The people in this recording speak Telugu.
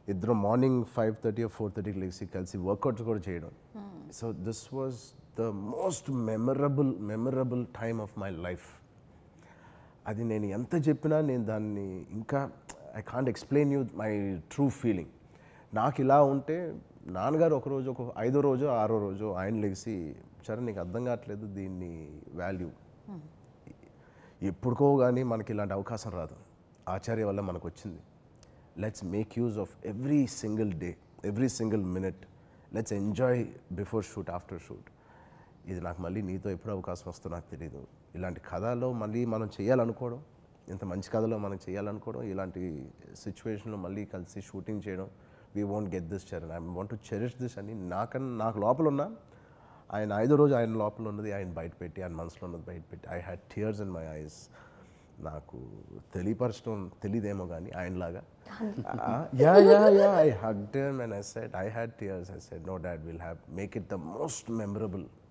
ఇద్దరు మార్నింగ్ ఫైవ్ థర్టీ ఫోర్ థర్టీకి లేచి కలిసి వర్కౌట్స్ కూడా చేయడం so this was the most memorable memorable time of my life అది నేను ఎంత చెప్పినా నేను దాన్ని ఇంకా I can't explain you my true feeling నాకు ఇలా ఉంటే నాన్నగారు ఒకరోజు ఒక ఐదో రోజు ఆరో రోజు ఆయన లెగిసి సరే నీకు అర్థం కావట్లేదు దీన్ని వాల్యూ ఎప్పుడుకో కానీ మనకి ఇలాంటి అవకాశం రాదు ఆచార్య వల్ల మనకు వచ్చింది let's make use of every single day every single minute let's enjoy before shoot after shoot ఇది నాకు మళ్ళీ నీతో ఎప్పుడు అవకాశం వస్తుందో నాకు తెలియదు ఇలాంటి కథలో మళ్ళీ మనం చేయాలనుకోవడం ఇంత మంచి కథలో మనం చేయాలనుకోవడం ఇలాంటి సిచ్యువేషన్లో మళ్ళీ కలిసి షూటింగ్ చేయడం we won't get this Charan I want to cherish this అని నాకన్నా నాకు లోపల ఉన్నా ఆయన ఐదో రోజు ఆయన లోపల ఉన్నది ఆయన బయట పెట్టి ఆయన మనసులో ఉన్నది బయట పెట్టి I had tears in my eyes నాకు తెలియపరచడం తెలియదేమో కానీ ఆయనలాగా yeah yeah yeah I hugged and I said I had tears I said no dad will have make it the most memorable